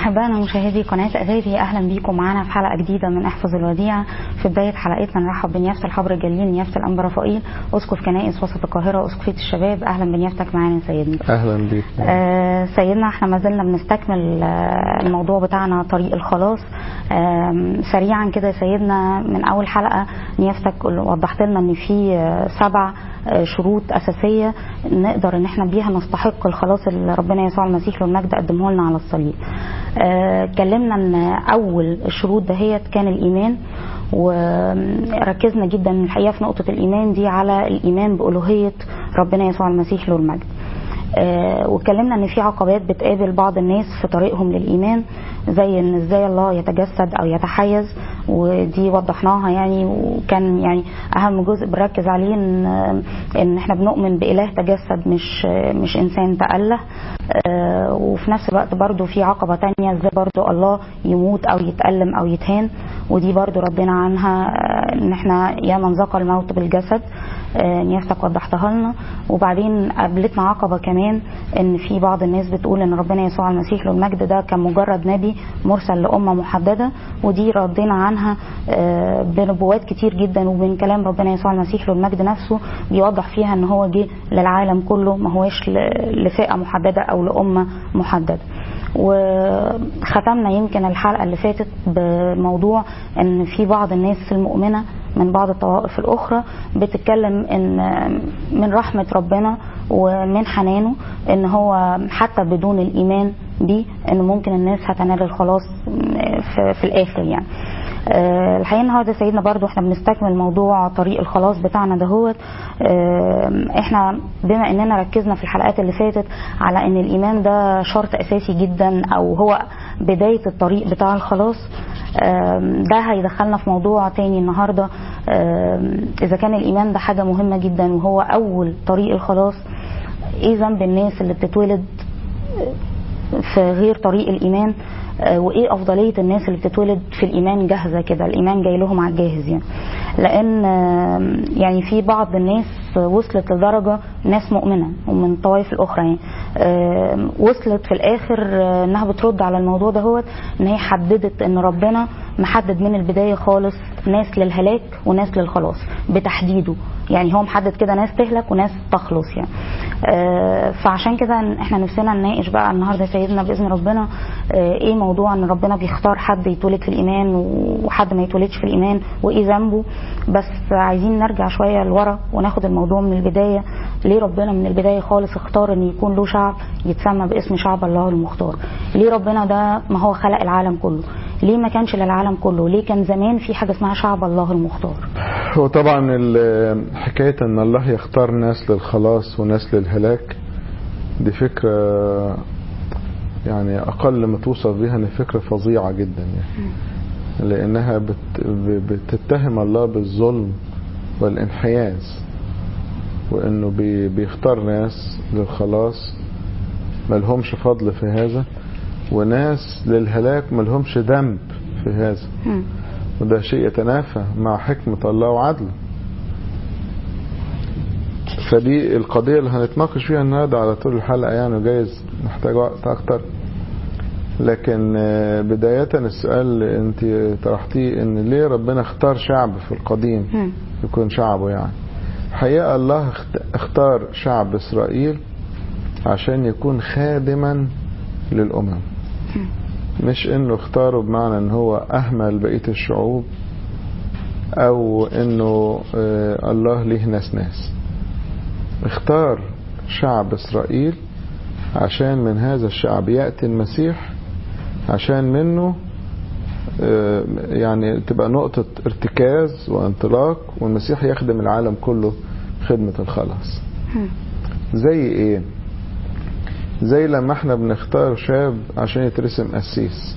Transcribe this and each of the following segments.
أحبائنا مشاهدي قناة أغاثي أهلا بيكم معانا في حلقة جديدة من احفظ الوديعة في بداية حلقتنا نرحب بنيافة الحبر الجليل نيافة الأنبا رفائيل أسقف كنائس وسط القاهرة أسقفية الشباب أهلا بنيافتك معانا سيدنا اهلا بيك آه سيدنا احنا ما زلنا بنستكمل آه الموضوع بتاعنا طريق الخلاص آه سريعا كده يا سيدنا من أول حلقة نيافتك وضحت لنا إن في آه سبع آه شروط أساسية نقدر إن احنا بيها نستحق الخلاص اللي ربنا يسوع المسيح له المجد قدمه لنا على الصليب اتكلمنا ان اول الشروط دهيت كان الايمان وركزنا جدا الحقيقه في نقطه الايمان دي على الايمان بالوهيه ربنا يسوع المسيح له المجد آه واتكلمنا ان في عقبات بتقابل بعض الناس في طريقهم للايمان زي ان ازاي الله يتجسد او يتحيز ودي وضحناها يعني وكان يعني اهم جزء بنركز عليه ان ان احنا بنؤمن باله تجسد مش مش انسان تاله آه وفي نفس الوقت برضو في عقبه تانية ازاي برضو الله يموت او يتالم او يتهان ودي برضو ردينا عنها آه ان احنا يا من ذاق الموت بالجسد نيافتك وضحتها لنا وبعدين قابلتنا عقبه كمان ان في بعض الناس بتقول ان ربنا يسوع المسيح له المجد ده كان مجرد نبي مرسل لامه محدده ودي ردينا عنها بنبوات كتير جدا ومن كلام ربنا يسوع المسيح له المجد نفسه بيوضح فيها ان هو جه للعالم كله ما هوش لفئه محدده او لامه محدده وختمنا يمكن الحلقه اللي فاتت بموضوع ان في بعض الناس المؤمنه من بعض الطوائف الاخرى بتتكلم ان من رحمه ربنا ومن حنانه ان هو حتى بدون الايمان بيه ان ممكن الناس هتنال الخلاص في, في الاخر يعني أه الحقيقه النهارده سيدنا برضو احنا بنستكمل موضوع طريق الخلاص بتاعنا دهوت أه احنا بما اننا ركزنا في الحلقات اللي فاتت على ان الايمان ده شرط اساسي جدا او هو بدايه الطريق بتاع الخلاص أه ده هيدخلنا في موضوع تاني النهارده اذا كان الايمان ده حاجه مهمه جدا وهو اول طريق الخلاص ايه ذنب الناس اللي بتتولد في غير طريق الايمان وايه افضليه الناس اللي بتتولد في الايمان جاهزه كده الايمان جاي لهم على الجاهز يعني لان يعني في بعض الناس وصلت لدرجه ناس مؤمنه ومن الطوائف الاخرى يعني وصلت في الاخر انها بترد على الموضوع ده هو ان هي حددت ان ربنا محدد من البدايه خالص ناس للهلاك وناس للخلاص بتحديده يعني هو محدد كده ناس تهلك وناس تخلص يعني آه فعشان كده احنا نفسنا نناقش بقى النهارده سيدنا باذن ربنا آه ايه موضوع ان ربنا بيختار حد يتولد في الايمان وحد ما يتولدش في الايمان وايه ذنبه بس عايزين نرجع شويه لورا وناخد الموضوع من البدايه ليه ربنا من البدايه خالص اختار ان يكون له شعب يتسمى باسم شعب الله المختار ليه ربنا ده ما هو خلق العالم كله ليه ما كانش للعالم كله ليه كان زمان في حاجه اسمها شعب الله المختار هو طبعا حكايه ان الله يختار ناس للخلاص وناس للهلاك دي فكره يعني اقل ما توصف بها ان فكره فظيعه جدا يعني لانها بت بتتهم الله بالظلم والانحياز وانه بيختار ناس للخلاص ملهمش فضل في هذا وناس للهلاك ملهمش ذنب في هذا وده شيء يتنافى مع حكمة الله وعدله فدي القضية اللي هنتناقش فيها النهاردة على طول الحلقة يعني جايز نحتاج وقت أكتر لكن بداية السؤال اللي انت طرحتيه ان ليه ربنا اختار شعب في القديم يكون شعبه يعني حقيقة الله اختار شعب اسرائيل عشان يكون خادما للأمم مش انه اختاره بمعنى ان هو اهمل بقية الشعوب او انه اه الله ليه ناس ناس اختار شعب اسرائيل عشان من هذا الشعب يأتي المسيح عشان منه اه يعني تبقى نقطة ارتكاز وانطلاق والمسيح يخدم العالم كله خدمة الخلاص زي ايه زي لما احنا بنختار شاب عشان يترسم قسيس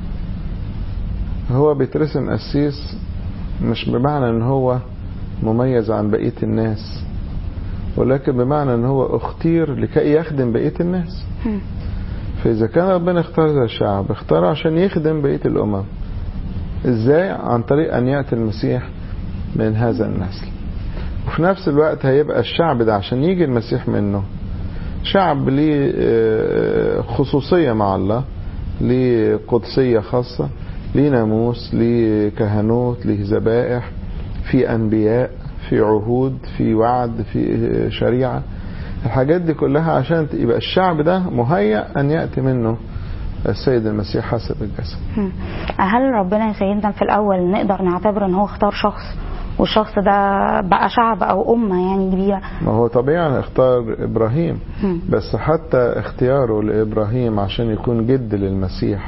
هو بيترسم قسيس مش بمعنى ان هو مميز عن بقية الناس ولكن بمعنى ان هو اختير لكي يخدم بقية الناس فاذا كان ربنا اختار هذا الشعب اختاره عشان يخدم بقية الامم ازاي عن طريق ان يأتي المسيح من هذا النسل وفي نفس الوقت هيبقى الشعب ده عشان يجي المسيح منه شعب ليه خصوصية مع الله ليه قدسية خاصة ليه ناموس ليه كهنوت ليه ذبائح في أنبياء في عهود في وعد في شريعة الحاجات دي كلها عشان يبقى الشعب ده مهيأ أن يأتي منه السيد المسيح حسب الجسد مم. هل ربنا يا سيدنا في الاول نقدر نعتبر ان هو اختار شخص والشخص ده بقى شعب او امه يعني كبيره ما هو طبيعي اختار إبراهيم مم. بس حتى اختياره لإبراهيم عشان يكون جد للمسيح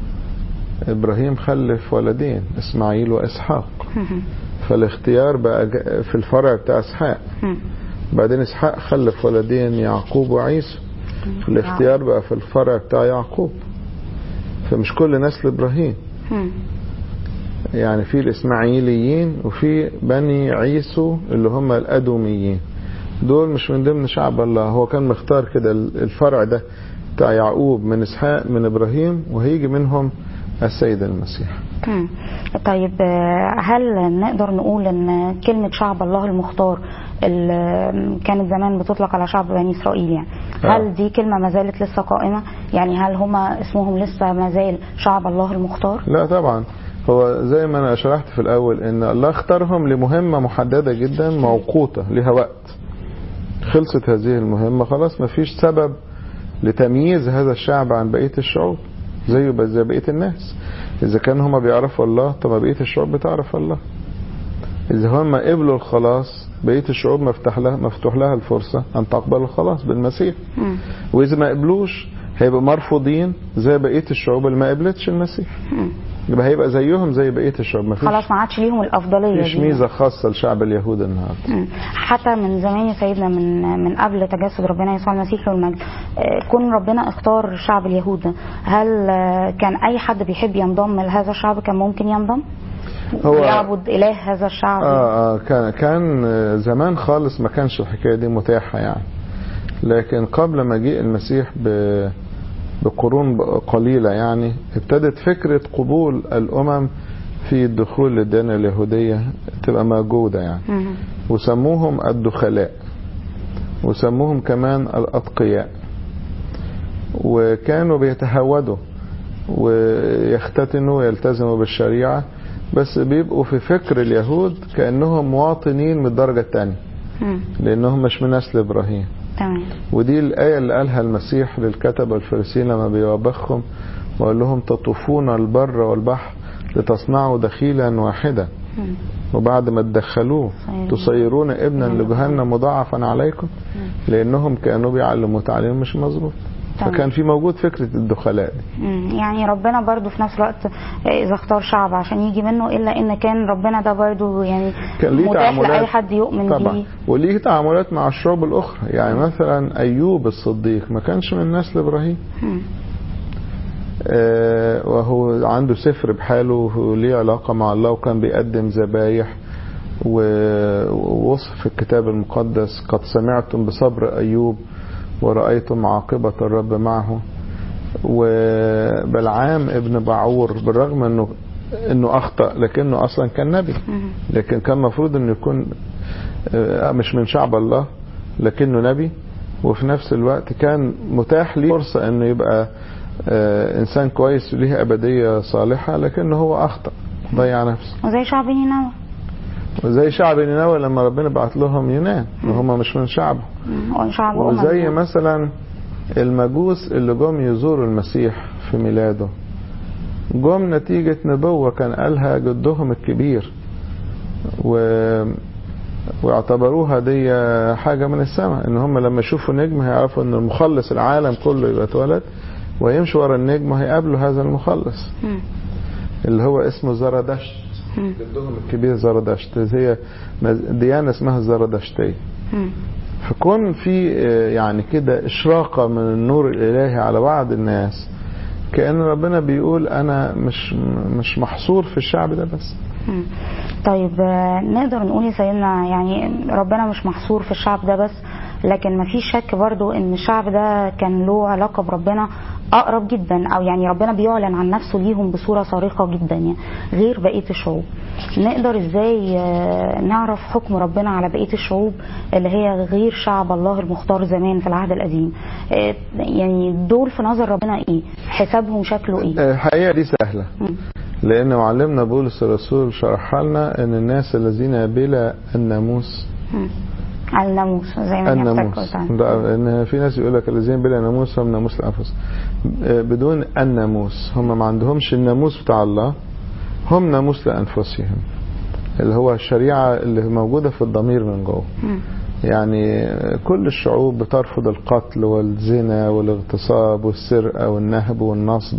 إبراهيم خلف ولدين إسماعيل وإسحاق مم. فالاختيار بقى ج- في الفرع بتاع إسحاق مم. بعدين إسحاق خلف ولدين يعقوب وعيسى الاختيار بقى في الفرع بتاع يعقوب فمش كل نسل إبراهيم مم. يعني في الإسماعيليين وفي بني عيسو اللي هم الأدوميين دول مش من ضمن شعب الله هو كان مختار كده الفرع ده بتاع يعقوب من إسحاق من إبراهيم وهيجي منهم السيد المسيح مم. طيب آه، هل نقدر نقول ان كلمة شعب الله المختار اللي كانت زمان بتطلق على شعب بني اسرائيل يعني آه. هل دي كلمة ما زالت لسه قائمة يعني هل هما اسمهم لسه ما زال شعب الله المختار لا طبعا هو زي ما انا شرحت في الاول ان الله اختارهم لمهمة محددة جدا موقوتة لها وقت خلصت هذه المهمة خلاص مفيش سبب لتمييز هذا الشعب عن بقية الشعوب زيه بس زي بقية الناس إذا كان هما بيعرفوا الله طب ما بقية الشعوب بتعرف الله إذا هما قبلوا الخلاص بقية الشعوب مفتوح لها مفتوح لها الفرصة أن تقبل الخلاص بالمسيح مم. وإذا ما قبلوش هيبقوا مرفوضين زي بقية الشعوب اللي ما قبلتش المسيح مم. يبقى هيبقى زيهم زي بقية الشعوب مفيش خلاص ما عادش ليهم الافضلية مفيش دي ميزة خاصة لشعب اليهود النهاردة مم. حتى من زمان يا سيدنا من من قبل تجسد ربنا يسوع المسيح له المجد آه، كون ربنا اختار شعب اليهود ده، هل آه، كان اي حد بيحب ينضم لهذا الشعب كان ممكن ينضم هو- ويعبد اله هذا الشعب اه اه كان كان آه، زمان خالص ما كانش الحكايه دي متاحه يعني لكن قبل مجيء المسيح ب بقرون قليله يعني ابتدت فكره قبول الامم في الدخول للديانه اليهوديه تبقى موجوده يعني مم. وسموهم الدخلاء وسموهم كمان الأتقياء وكانوا بيتهودوا ويختتنوا ويلتزموا بالشريعة بس بيبقوا في فكر اليهود كأنهم مواطنين من الدرجة الثانية مم. لأنهم مش من نسل إبراهيم تمام ودي الآية اللي قالها المسيح للكتبة الفريسيين لما بيوبخهم وقال لهم تطوفون البر والبحر لتصنعوا دخيلا واحدا مم. وبعد ما تدخلوه صحيح. تصيرون ابنا لجهنم مضاعفا عليكم لانهم كانوا بيعلموا تعليم مش مظبوط تمام. فكان في موجود فكره الدخلاء دي مم. يعني ربنا برضو في نفس الوقت آه، اذا اختار شعب عشان يجي منه الا ان كان ربنا ده برضو يعني كان ليه متاح تعاملات لاي حد يؤمن طبعا بيه وليه تعاملات مع الشعوب الاخرى يعني مثلا ايوب الصديق ما كانش من نسل ابراهيم مم. آه، وهو عنده سفر بحاله وليه علاقة مع الله وكان بيقدم ذبايح و- ووصف في الكتاب المقدس قد سمعتم بصبر أيوب ورأيتم عاقبة الرب معه وبلعام ابن بعور بالرغم انه انه اخطا لكنه اصلا كان نبي مم. لكن كان المفروض انه يكون آه، مش من شعب الله لكنه نبي وفي نفس الوقت كان متاح ليه فرصة انه يبقى آه، انسان كويس وليه ابدية صالحة لكنه هو اخطأ ضيع نفسه وزي شعب نينوى وزي شعب نينوى لما ربنا بعت لهم يونان وهم مش من شعبه مم. وشعب أمم. وزي مثلا المجوس اللي جم يزوروا المسيح في ميلاده جم نتيجة نبوة كان قالها جدهم الكبير و... واعتبروها دي حاجة من السماء ان هم لما يشوفوا نجم هيعرفوا ان المخلص العالم كله يبقى اتولد ويمشوا ورا النجم هيقابلوا هذا المخلص مم. اللي هو اسمه زرادشت مم. جدهم الكبير زرادشت هي ديانة اسمها الزرادشتية مم. فكون في آه، يعني كده إشراقة من النور الإلهي على بعض الناس كأن ربنا بيقول أنا مش مش محصور في الشعب ده بس مم. طيب آه، نقدر نقول يا سيدنا يعني ربنا مش محصور في الشعب ده بس لكن ما فيش شك برضو ان الشعب ده كان له علاقه بربنا اقرب جدا او يعني ربنا بيعلن عن نفسه ليهم بصوره صارخه جدا يعني غير بقيه الشعوب نقدر ازاي آه، نعرف حكم ربنا على بقيه الشعوب اللي هي غير شعب الله المختار زمان في العهد القديم آه، يعني دول في نظر ربنا ايه حسابهم شكله ايه الحقيقة دي سهلة مم. لأن معلمنا بولس الرسول شرح لنا أن الناس الذين بلا الناموس مم. على الناموس زي ما الناموس بيحتاج ده ان في ناس يقول لك الذين بلا ناموس هم ناموس لانفسهم آه، بدون الناموس هم ما عندهمش الناموس بتاع الله هم ناموس لانفسهم اللي هو الشريعه اللي موجوده في الضمير من جوه مم. يعني كل الشعوب بترفض القتل والزنا والاغتصاب والسرقه والنهب والنصب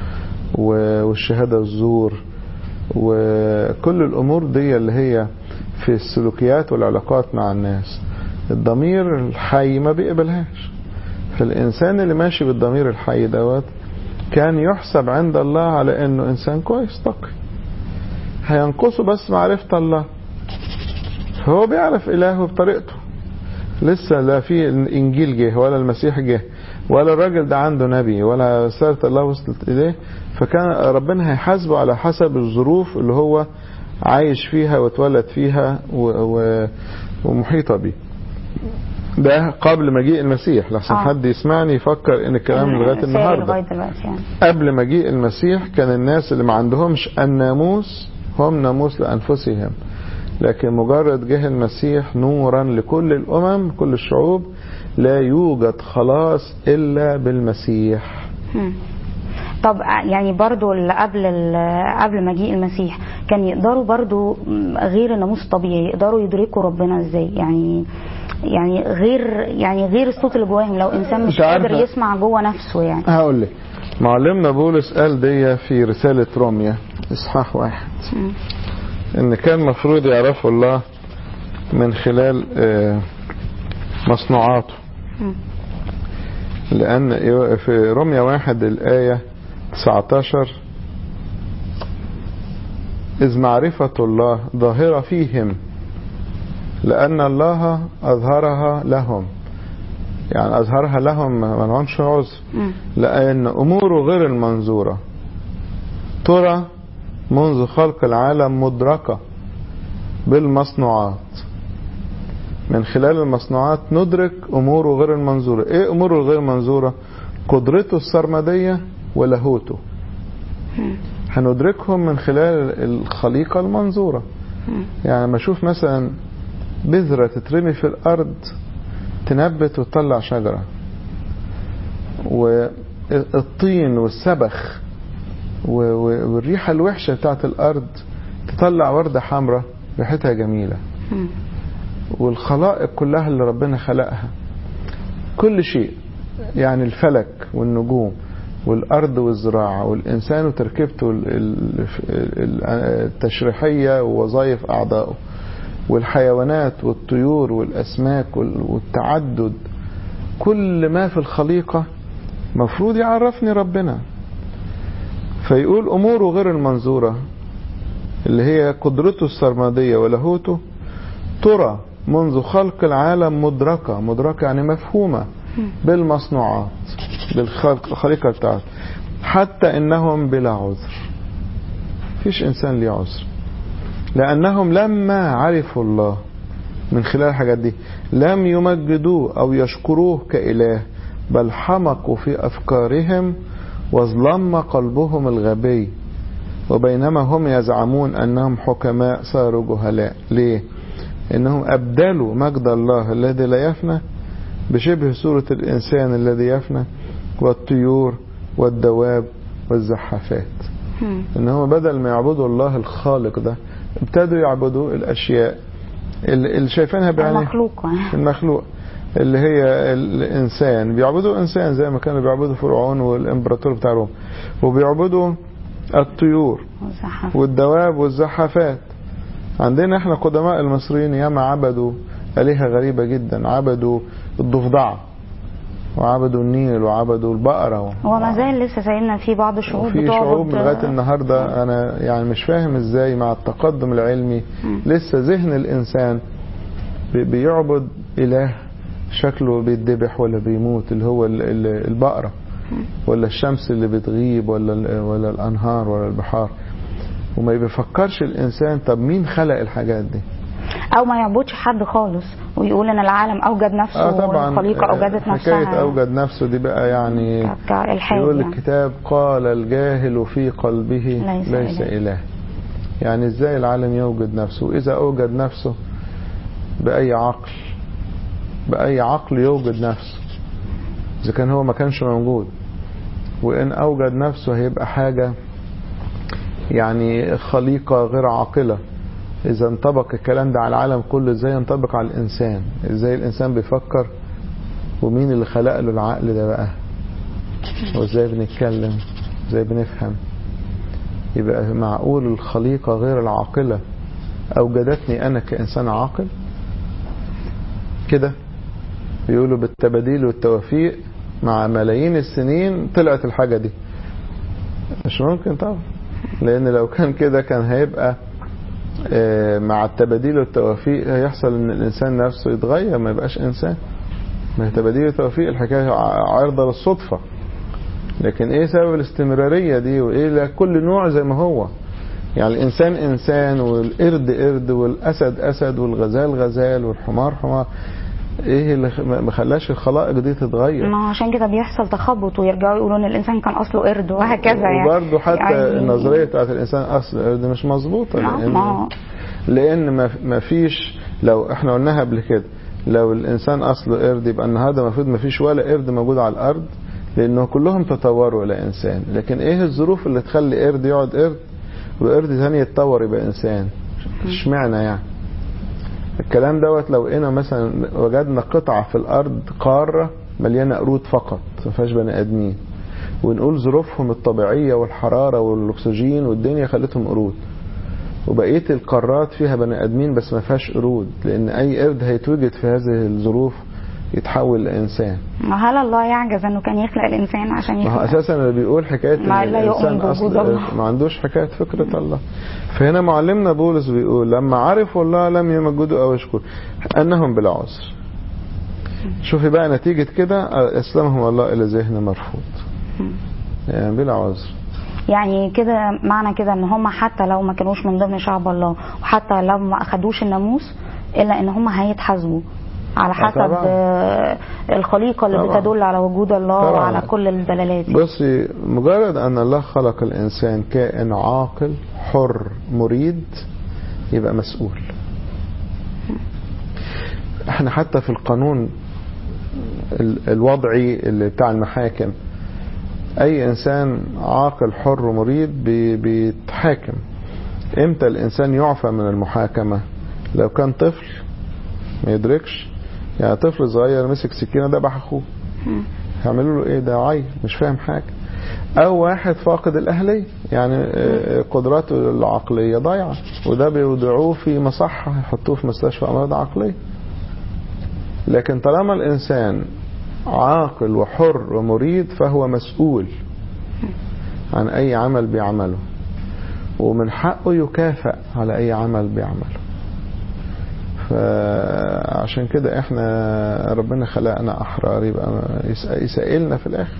و- والشهاده الزور وكل الامور دي اللي هي في السلوكيات والعلاقات مع الناس الضمير الحي ما بيقبلهاش فالانسان اللي ماشي بالضمير الحي دوت كان يحسب عند الله على انه انسان كويس تقي هينقصه بس معرفه الله فهو بيعرف الهه بطريقته لسه لا في الانجيل جه ولا المسيح جه ولا الراجل ده عنده نبي ولا رسالة الله وصلت إليه فكان ربنا هيحاسبه على حسب الظروف اللي هو عايش فيها واتولد فيها و... و... ومحيطة بيه ده قبل مجيء المسيح لحسن آه. حد يسمعني يفكر ان الكلام لغايه سائل النهارده لغايه دلوقتي يعني قبل مجيء المسيح كان الناس اللي ما عندهمش الناموس هم ناموس لانفسهم لكن مجرد جه المسيح نورا لكل الامم كل الشعوب لا يوجد خلاص الا بالمسيح مم. طب يعني برضو اللي قبل ال- قبل مجيء المسيح كان يقدروا برضو م، غير الناموس الطبيعي يقدروا يدركوا ربنا ازاي يعني يعني غير يعني غير الصوت اللي جواهم لو انسان مش أنت عارفة- قادر يسمع جوه نفسه يعني هقول لك معلمنا بولس قال دي في رساله روميا اصحاح واحد مم. ان كان مفروض يعرفوا الله من خلال آه، مصنوعاته مم. لأن في رمية واحد الآية 19 إذ معرفة الله ظاهرة فيهم لأن الله أظهرها لهم يعني أظهرها لهم ما لهمش عذر مم. لأن أموره غير المنظورة ترى منذ خلق العالم مدركة بالمصنوعات من خلال المصنوعات ندرك أموره غير المنظورة إيه أموره الغير المنظورة قدرته السرمدية ولاهوته مم. هندركهم من خلال الخليقة المنظورة مم. يعني لما أشوف مثلا بذرة تترمي في الأرض تنبت وتطلع شجرة والطين والسبخ و- و- والريحة الوحشة بتاعت الأرض تطلع وردة حمراء ريحتها جميلة مم. والخلائق كلها اللي ربنا خلقها كل شيء يعني الفلك والنجوم والأرض والزراعة والإنسان وتركيبته ال- ال- ال- التشريحية ووظائف أعضائه والحيوانات والطيور والأسماك وال- والتعدد كل ما في الخليقة مفروض يعرفني ربنا فيقول أموره غير المنظورة اللي هي قدرته السرمدية ولاهوته ترى منذ خلق العالم مدركة مدركة يعني مفهومة بالمصنوعات بالخليقة بتاعته حتى إنهم بلا عذر فيش إنسان ليه عذر لأنهم لما عرفوا الله من خلال الحاجات دي لم يمجدوه أو يشكروه كإله بل حمقوا في أفكارهم واظلم قلبهم الغبي وبينما هم يزعمون أنهم حكماء صاروا جهلاء ليه؟ إنهم أبدلوا مجد الله الذي لا يفنى بشبه صورة الإنسان الذي يفنى والطيور والدواب والزحافات مم. إن هم بدل ما يعبدوا الله الخالق ده ابتدوا يعبدوا الأشياء اللي اللي شايفينها بعينيهم المخلوق المخلوق اللي هي الإنسان بيعبدوا إنسان زي ما كانوا بيعبدوا فرعون والإمبراطور بتاع روما وبيعبدوا الطيور والزحف. والدواب والزحافات عندنا احنا قدماء المصريين ياما عبدوا آلهة غريبة جدا عبدوا الضفدعة وعبدوا النيل وعبدوا البقرة و... هو ما زال لسه سايلنا في بعض الشعوب وفي بتعبد شعوب من لغايه النهارده انا يعني مش فاهم ازاي مع التقدم العلمي مم. لسه ذهن الانسان بي- بيعبد اله شكله بيتذبح ولا بيموت اللي هو ال- ال- البقرة ولا الشمس اللي بتغيب ولا ال- ولا الأنهار ولا البحار وما بيفكرش الإنسان طب مين خلق الحاجات دي او ما يعبدش حد خالص ويقول ان العالم اوجد نفسه اه طبعا والخليقه آه، اوجدت حكاية نفسها أوجد نفسه دي بقى يعني كالحاد يقول يعني. الكتاب قال الجاهل في قلبه ليس ليس إله. إله يعني ازاي العالم يوجد نفسه إذا أوجد نفسه بأي عقل بأي عقل يوجد نفسه إذا كان هو ما كانش موجود وإن أوجد نفسه هيبقى حاجة يعني خليقة غير عاقلة إذا انطبق الكلام ده على العالم كله إزاي ينطبق على الإنسان إزاي الإنسان بيفكر ومين اللي خلق له العقل ده بقى وإزاي بنتكلم إزاي بنفهم يبقى معقول الخليقة غير العاقلة أوجدتني أنا كإنسان عاقل كده بيقولوا بالتباديل والتوفيق مع ملايين السنين طلعت الحاجة دي مش ممكن طبعا لأن لو كان كده كان هيبقى آه، مع التباديل والتوفيق هيحصل ان الانسان نفسه يتغير ما يبقاش انسان ما هي تباديل والتوفيق الحكايه ع- عارضه للصدفه لكن ايه سبب الاستمراريه دي وايه لا كل نوع زي ما هو يعني الانسان انسان والقرد قرد والاسد اسد والغزال غزال والحمار حمار ايه اللي خ- ما ما خلاش الخلائق دي تتغير ما عشان كده بيحصل تخبط ويرجعوا يقولوا ان الانسان كان اصله قرد وهكذا يعني وبرضه حتى يعني النظريه بتاعت الانسان اصل القرد مش مظبوطه ما- لان ما- لان ما- ما فيش لو احنا قلناها قبل كده لو الانسان اصله قرد يبقى النهارده المفروض ما فيش ولا قرد موجود على الارض لانه كلهم تطوروا الى انسان لكن ايه الظروف اللي تخلي قرد يقعد قرد وقرد ثاني يتطور يبقى انسان اشمعنى يعني الكلام دوت لو لقينا مثلا وجدنا قطعه في الارض قاره مليانه قرود فقط ما فيهاش بني ادمين ونقول ظروفهم الطبيعيه والحراره والاكسجين والدنيا خلتهم قرود وبقيه القارات فيها بني ادمين بس ما فيهاش قرود لان اي قرد هيتوجد في هذه الظروف يتحول لانسان هل الله يعجز انه كان يخلق الانسان عشان ما هو يخلق اساسا اللي بيقول حكايه ان ما لا يؤمن الانسان بوجود اصل الله. ما عندوش حكايه فكره الله فهنا معلمنا بولس بيقول لما عرفوا الله لم يمجدوا او يشكروا انهم بلا عذر شوفي بقى نتيجه كده اسلمهم الله الى ذهن مرفوض يعني بلا عذر يعني كده معنى كده ان هم حتى لو ما كانوش من ضمن شعب الله وحتى لو ما اخدوش الناموس الا ان هم هيتحاسبوا على حسب طبعاً. آه، الخليقه اللي طبعاً. بتدل على وجود الله طبعاً. وعلى كل الدلالات دي. بصي مجرد ان الله خلق الانسان كائن عاقل حر مريد يبقى مسؤول احنا حتى في القانون ال- الوضعي اللي بتاع المحاكم اي انسان عاقل حر مريد بي- بيتحاكم امتى الانسان يعفى من المحاكمة لو كان طفل ما يدركش يعني طفل صغير مسك سكينة ذبح اخوه مم. هيعملوا له ايه ده عيل مش فاهم حاجه او واحد فاقد الاهليه يعني آه، قدراته العقليه ضايعه وده بيودعوه في مصحه يحطوه في مستشفى امراض عقليه لكن طالما الانسان عاقل وحر ومريد فهو مسؤول عن اي عمل بيعمله ومن حقه يكافئ على اي عمل بيعمله فعشان كده احنا ربنا خلقنا احرار يبقى يس- يسائلنا في الاخر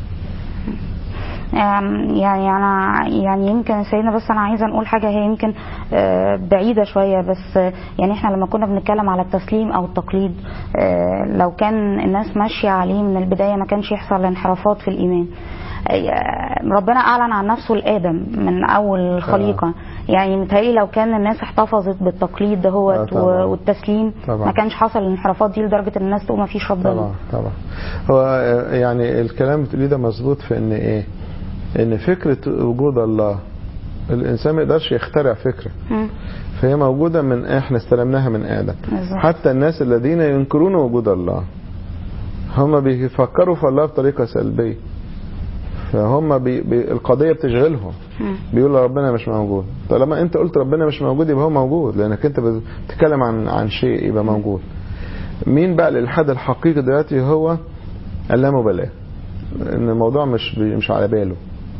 آم، يعني انا يعني يمكن سيدنا بس انا عايزه نقول حاجه هي يمكن آه، بعيده شويه بس آه، يعني احنا لما كنا بنتكلم على التسليم او التقليد آه، لو كان الناس ماشيه عليه من البدايه ما كانش يحصل انحرافات في الايمان آه، ربنا اعلن عن نفسه لادم من اول الخليقه يعني متهيألي لو كان الناس احتفظت بالتقليد آه، دهوت طبعاً. والتسليم طبعاً. ما كانش حصل الانحرافات دي لدرجه ان الناس تقول ما فيش ربنا طبعا طبعا هو آه، يعني الكلام بتقوليه ده مظبوط في ان ايه ان فكره وجود الله الانسان ما يقدرش يخترع فكره مم. فهي موجوده من احنا استلمناها من ادم بالظبط. حتى الناس الذين ينكرون وجود الله هم بيفكروا في الله بطريقه سلبيه فهم بي بي القضيه بتشغلهم مم. بيقولوا ربنا مش موجود طالما انت قلت ربنا مش موجود يبقى هو موجود لانك انت بتتكلم عن عن شيء يبقى موجود مين بقى الالحاد الحقيقي دلوقتي هو اللامبالاه ان الموضوع مش بي- مش على باله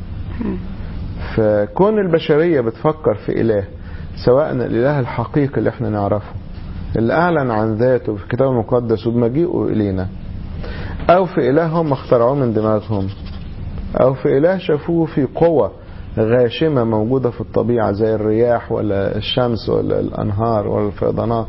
فكون البشريه بتفكر في اله سواء الاله الحقيقي اللي احنا نعرفه اللي اعلن عن ذاته في الكتاب المقدس وبمجيئه الينا أو في إله هم اخترعوه من دماغهم أو في إله شافوه في قوة غاشمة موجودة في الطبيعة زي الرياح ولا الشمس ولا الأنهار ولا الفيضانات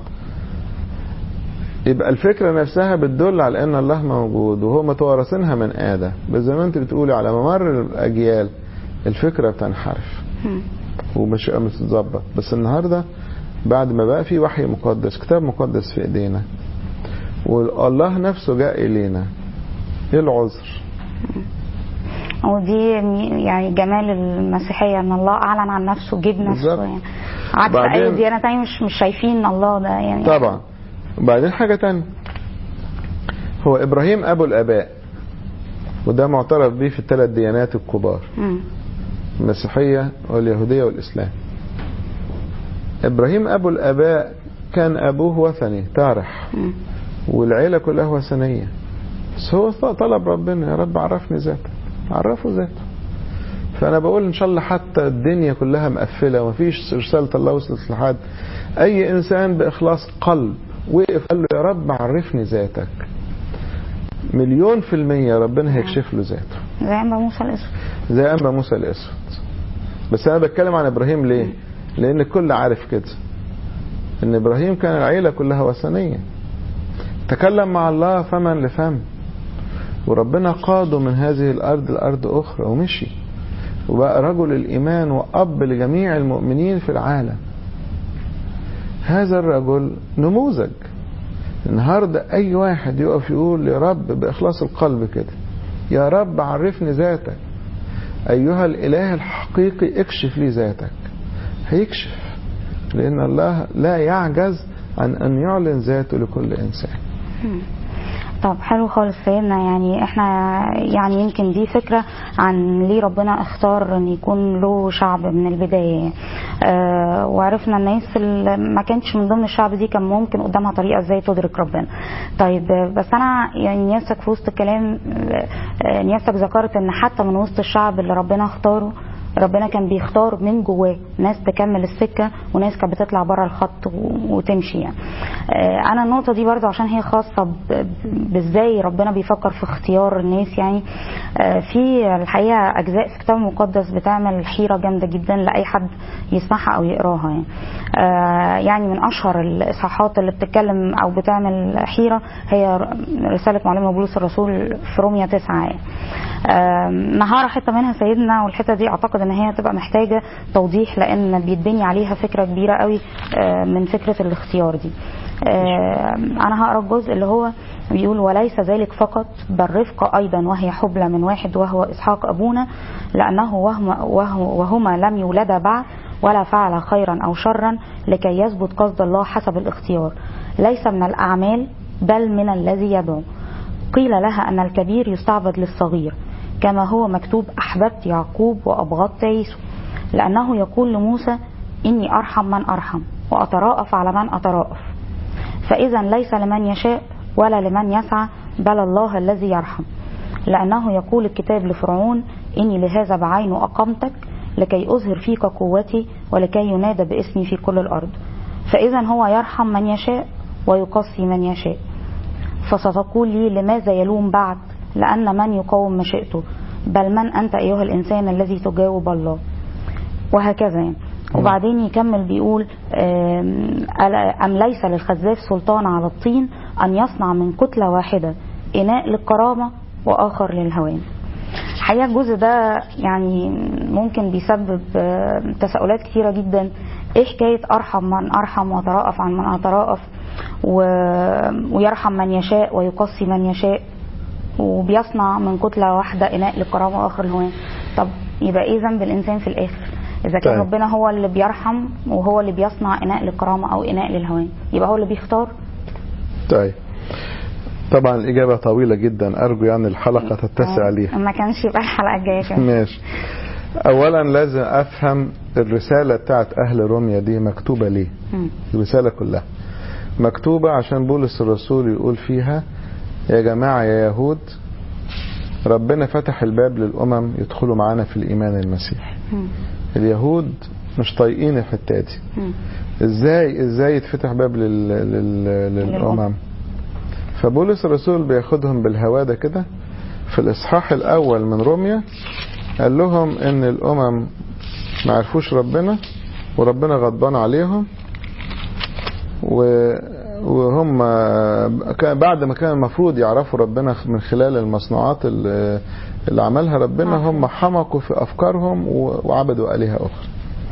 يبقى الفكرة نفسها بتدل على أن الله موجود وهو متوارثينها من آدم بس زي ما أنت بتقولي على ممر الأجيال الفكرة بتنحرف مم. ومش بتتظبط بس النهارده بعد ما بقى في وحي مقدس كتاب مقدس في ايدينا والله نفسه جاء الينا ايه العذر ودي يعني جمال المسيحية ان الله اعلن عن نفسه جيب بالظبط. نفسه يعني عكس بعدين- اي ديانة تانية مش مش شايفين ان الله ده يعني طبعا وبعدين حاجة تانية هو ابراهيم ابو الاباء وده معترف به في الثلاث ديانات الكبار مم. المسيحية واليهودية والإسلام إبراهيم أبو الآباء كان أبوه وثني تارح مم. والعيلة كلها وثنية بس هو طلب ربنا يا رب عرفني ذاتك عرفه ذاته فأنا بقول إن شاء الله حتى الدنيا كلها مقفلة ومفيش رسالة الله وصلت لحد أي إنسان بإخلاص قلب وقف قال له يا رب عرفني ذاتك مليون في المية ربنا هيكشف له ذاته زي ما موسى الاسود زي أنبا موسى الأسود بس أنا بتكلم عن إبراهيم ليه لأن الكل عارف كده إن إبراهيم كان العيلة كلها وثنية تكلم مع الله فما لفم وربنا قاده من هذه الأرض لأرض أخرى ومشي وبقى رجل الإيمان وأب لجميع المؤمنين في العالم هذا الرجل نموذج النهاردة أي واحد يقف يقول يا رب بإخلاص القلب كده يا رب عرفني ذاتك أيها الإله الحقيقي اكشف لي ذاتك هيكشف لأن الله لا يعجز عن أن يعلن ذاته لكل إنسان طب حلو خالص سيدنا يعني احنا يعني يمكن دي فكرة عن ليه ربنا اختار ان يكون له شعب من البداية اه وعرفنا الناس اللي ما كانتش من ضمن الشعب دي كان ممكن قدامها طريقة ازاي تدرك ربنا طيب آه، بس انا يعني نياسك في وسط الكلام آه، نياسك ذكرت ان حتى من وسط الشعب اللي ربنا اختاره ربنا كان بيختار من جواه ناس تكمل السكه وناس كانت بتطلع بره الخط و- وتمشي يعني. آه، انا النقطه دي برضو عشان هي خاصه ب- ب- بازاي ربنا بيفكر في اختيار الناس يعني آه، في الحقيقه اجزاء في الكتاب المقدس بتعمل حيره جامده جدا لاي حد يسمعها او يقراها يعني. آه، يعني من اشهر الاصحاحات اللي بتتكلم او بتعمل حيره هي رساله معلمنا بولس الرسول في روميا 9 يعني. آم، نهارة حتة منها سيدنا والحتة دي اعتقد ان هي تبقى محتاجة توضيح لان بيتبني عليها فكرة كبيرة قوي آه، من فكرة الاختيار دي آم، انا هقرا الجزء اللي هو بيقول وليس ذلك فقط بل رفقة ايضا وهي حبلى من واحد وهو اسحاق ابونا لانه وهما, وهو وهما لم يولدا بعد ولا فعل خيرا او شرا لكي يثبت قصد الله حسب الاختيار ليس من الاعمال بل من الذي يدعو قيل لها أن الكبير يستعبد للصغير كما هو مكتوب أحببت يعقوب وأبغضت عيسو لأنه يقول لموسى إني أرحم من أرحم وأتراءف على من أتراءف فإذا ليس لمن يشاء ولا لمن يسعى بل الله الذي يرحم لأنه يقول الكتاب لفرعون إني لهذا بعين أقمتك لكي أظهر فيك قوتي ولكي ينادى باسمي في كل الأرض فإذا هو يرحم من يشاء ويقصي من يشاء فستقول لي لماذا يلوم بعد لأن من يقاوم مشيئته بل من أنت أيها الإنسان الذي تجاوب الله وهكذا يعني وبعدين يكمل بيقول آم، ألا- أم ليس للخزاف سلطان على الطين أن يصنع من كتلة واحدة إناء للكرامة وآخر للهوان الحقيقة الجزء ده يعني ممكن بيسبب آه، تساؤلات كتيرة جدا ايه حكاية ارحم من ارحم واتراءف عن من اتراءف و... ويرحم من يشاء ويقصي من يشاء وبيصنع من كتلة واحدة إناء للكرامة وآخر الهوان طب يبقى إيه ذنب الإنسان في الآخر إذا كان طيب. ربنا هو اللي بيرحم وهو اللي بيصنع إناء للكرامة أو إناء للهوان يبقى هو اللي بيختار طيب طبعا الإجابة طويلة جدا أرجو يعني الحلقة تتسع ليها ما كانش يبقى الحلقة الجاية كده ماشي أولا لازم أفهم الرسالة بتاعت أهل روميا دي مكتوبة ليه مم. الرسالة كلها مكتوبة عشان بولس الرسول يقول فيها يا جماعة يا يهود ربنا فتح الباب للأمم يدخلوا معانا في الإيمان المسيحي مم. اليهود مش طايقين الحتة دي مم. ازاي ازاي يتفتح باب لل... لل... للأمم فبولس الرسول بياخدهم بالهوادة كده في الإصحاح الأول من روميا قال لهم إن الأمم ما عرفوش ربنا وربنا غضبان عليهم و وهم كان بعد ما كان المفروض يعرفوا ربنا من خلال المصنوعات اللي اللي عملها ربنا هم حمقوا في أفكارهم وعبدوا آلهة أخرى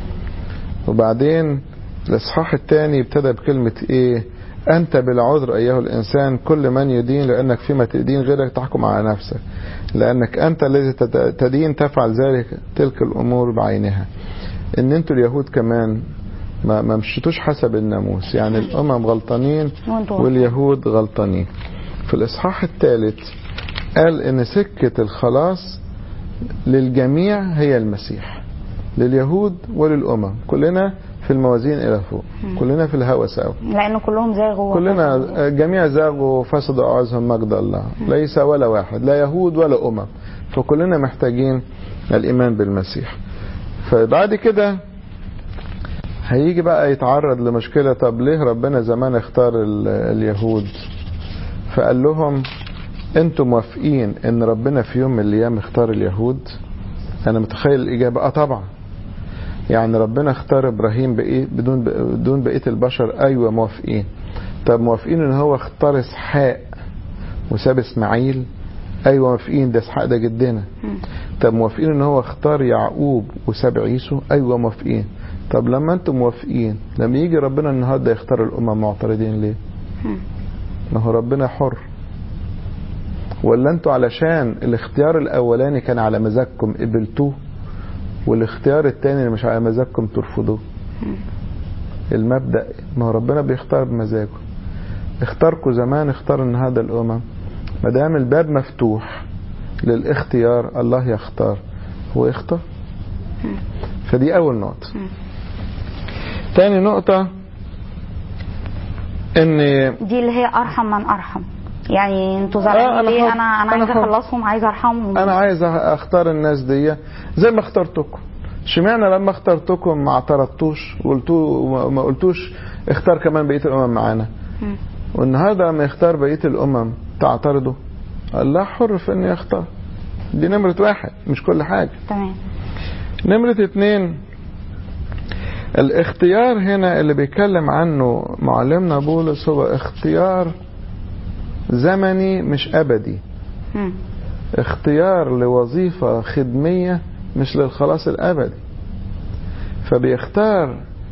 وبعدين الإصحاح الثاني ابتدى بكلمة إيه أنت بالعذر أيها الإنسان كل من يدين لأنك فيما تدين غيرك تحكم على نفسك لأنك أنت الذي تدين تفعل ذلك تلك الأمور بعينها إن أنتوا اليهود كمان ما ما مشيتوش حسب الناموس يعني الأمم غلطانين واليهود غلطانين في الإصحاح الثالث قال إن سكة الخلاص للجميع هي المسيح لليهود وللأمم كلنا في الموازين إلى فوق كلنا في الهوى سوا لأن كلهم زاغوا كلنا جميع زاغوا وفسدوا أعوزهم مجد الله ليس ولا واحد لا يهود ولا أمم فكلنا محتاجين الإيمان بالمسيح فبعد كده هيجي بقى يتعرض لمشكلة طب ليه ربنا زمان اختار اليهود فقال لهم انتم موافقين ان ربنا في يوم من الايام اختار اليهود انا متخيل الاجابة اه طبعا يعني ربنا اختار ابراهيم بإيه بدون بدون بقيه البشر ايوه موافقين طب موافقين ان هو اختار اسحاق وساب اسماعيل ايوه موافقين ده اسحاق ده جدنا طب موافقين ان هو اختار يعقوب وساب عيسو ايوه موافقين طب لما انتم موافقين لما يجي ربنا النهارده يختار الامم معترضين ليه ما هو ربنا حر ولا انتوا علشان الاختيار الاولاني كان على مزاجكم قبلتوه والاختيار التاني اللي مش على مزاجكم ترفضوه المبدأ ما هو ربنا بيختار بمزاجه اختاركم زمان اختار النهارده الامم ما دام الباب مفتوح للاختيار الله يختار هو يختار فدي اول نقطة تاني نقطة ان دي اللي هي ارحم من ارحم يعني انتوا زعلانين أنا ليه حر. انا انا أنا عايزه حر. اخلصهم عايزه ارحمهم انا عايز اختار الناس دي زي ما اخترتكم اشمعنى لما اخترتكم ما اعترضتوش وقلتوا ما قلتوش اختار كمان بقيه الامم معانا مم. والنهارده لما يختار بقيه الامم تعترضوا الله حر في انه يختار دي نمرة واحد مش كل حاجة تمام نمرة اتنين الاختيار هنا اللي بيتكلم عنه معلمنا بولس هو اختيار زمني مش أبدي مم. اختيار لوظيفة خدمية مش للخلاص الأبدي فبيختار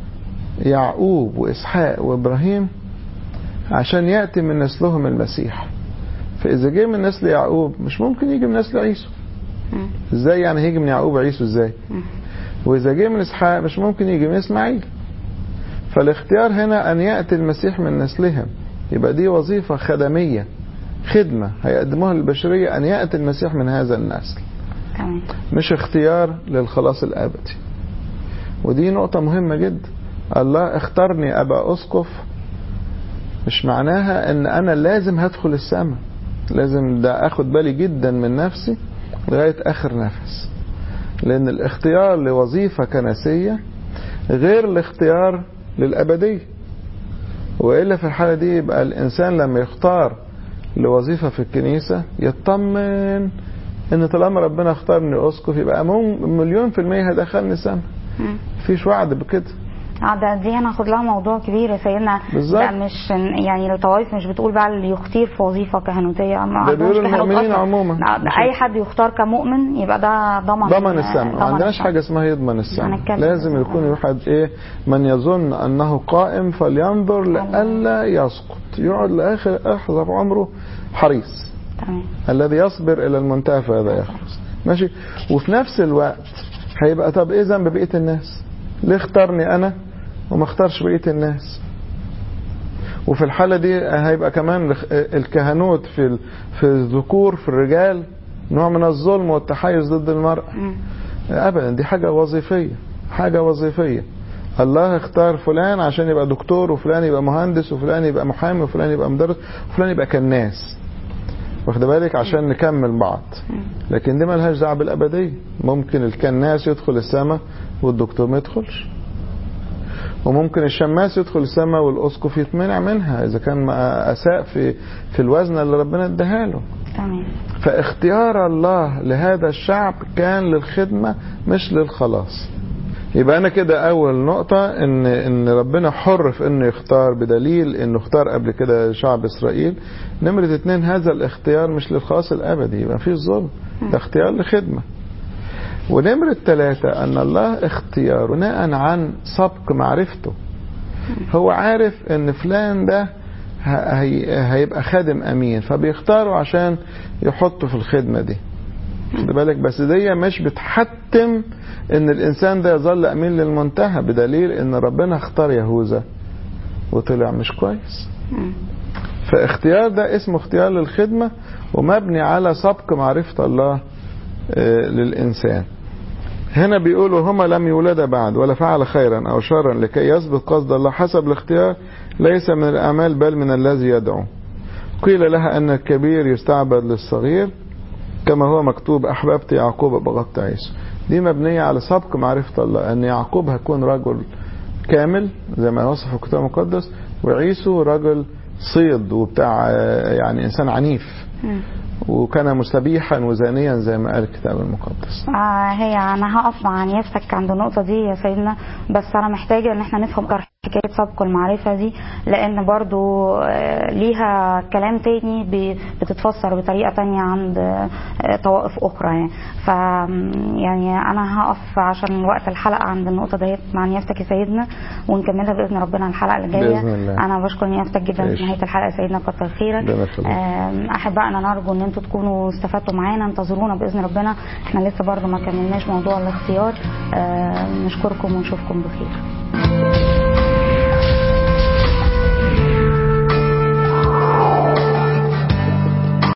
يعقوب وإسحاق وإبراهيم عشان يأتي من نسلهم المسيح فإذا جه من نسل يعقوب مش ممكن يجي من نسل عيسو مم. ازاي يعني هيجي من يعقوب عيسو ازاي مم. وإذا جه من إسحاق مش ممكن يجي من إسماعيل فالاختيار هنا أن يأتي المسيح من نسلهم يبقى دي وظيفة خدمية خدمة هيقدموها للبشرية أن يأتي المسيح من هذا النسل تمام مش اختيار للخلاص الأبدي ودي نقطة مهمة جدا الله اختارني أبقى أسقف مش معناها أن أنا لازم هدخل السماء لازم ده أخد بالي جدا من نفسي لغاية آخر نفس لأن الاختيار لوظيفة كنسية غير الاختيار للأبدية وإلا في الحالة دي يبقى الإنسان لما يختار لوظيفة في الكنيسة يطمن ان طالما ربنا اختارني اسقف يبقى مم- مليون في المية هيدخلني السما مم. مفيش وعد بكده اه ده دي هناخد لها موضوع كبير يا سيدنا بالظبط. ده مش يعني الطوائف مش بتقول بقى اللي يختير في وظيفه كهنوتيه ما ده عندهمش بيقولوا كهنوت المؤمنين أصلاً. عموما. لا، ده اي حد يختار كمؤمن يبقى ده ضمن ضمن السما ما عندناش السما. حاجة اسمها يضمن السما هنتكلم لازم بس. يكون واحد ايه من يظن انه قائم فلينظر لئلا يسقط يقعد لاخر لحظة في عمره حريص تمام الذي يصبر الى المنتهى فهذا يخلص ماشي وفي نفس الوقت هيبقى طب ايه ذنب بقيه الناس ليه اختارني انا وما اختارش بقيه الناس وفي الحالة دي هيبقى كمان الكهنوت في ال- في الذكور في الرجال نوع من الظلم والتحيز ضد المرأة مم. ابدا دي حاجة وظيفية حاجة وظيفية الله اختار فلان عشان يبقى دكتور وفلان يبقى مهندس وفلان يبقى محامي وفلان يبقى مدرس وفلان يبقى كناس واخد بالك عشان نكمل بعض مم. لكن دي ملهاش دعوه بالابديه ممكن الكناس يدخل السماء والدكتور ما يدخلش وممكن الشماس يدخل السماء والاسقف يتمنع منها اذا كان ما اساء في في الوزن اللي ربنا اداها له تمام فاختيار الله لهذا الشعب كان للخدمه مش للخلاص يبقى انا كده اول نقطة ان ان ربنا حر في انه يختار بدليل انه اختار قبل كده شعب اسرائيل نمرة اتنين هذا الاختيار مش للخلاص الابدي يبقى فيه ظلم ده اختيار لخدمة ونمرة ثلاثة ان الله اختيار بناء عن سبق معرفته هو عارف ان فلان ده ه- هي هيبقى خادم امين فبيختاره عشان يحطه في الخدمة دي خد بالك بس دي مش بتحتم ان الانسان ده يظل امين للمنتهى بدليل ان ربنا اختار يهوذا وطلع مش كويس مم. فاختيار ده اسمه اختيار للخدمة ومبني على سبق معرفة الله آه، للإنسان هنا بيقولوا هما لم يولدا بعد ولا فعل خيرا أو شرا لكي يثبت قصد الله حسب الاختيار ليس من الأعمال بل من الذي يدعو قيل لها أن الكبير يستعبد للصغير كما هو مكتوب أحببت يعقوب بغضت عيسو دي مبنية على سبق معرفة الله أن يعقوب هيكون رجل كامل زي ما وصف الكتاب المقدس وعيسو رجل صيد وبتاع آه، يعني إنسان عنيف مم. وكان مستبيحا وزانيا زي ما قال الكتاب المقدس آه هي انا هقف مع نيافتك عند النقطه دي يا سيدنا بس انا محتاجه ان احنا نفهم أكتر حكايه سبق المعرفه دي لان برضو آه، ليها كلام تاني ب- بتتفسر بطريقه تانية عند آه، طوائف اخرى يعني ف يعني انا هقف عشان وقت الحلقه عند النقطه ديت مع نيافتك يا سيدنا ونكملها باذن ربنا الحلقه اللي جايه بإذن الله. انا بشكر نيافتك جدا ماشي. في نهايه الحلقه يا سيدنا كتر خيرك ربنا يخليك. آم، احبائنا نرجو ان انتم تكونوا استفدتوا معانا انتظرونا باذن ربنا احنا لسه برضو ما كملناش موضوع الاختيار آم، نشكركم ونشوفكم بخير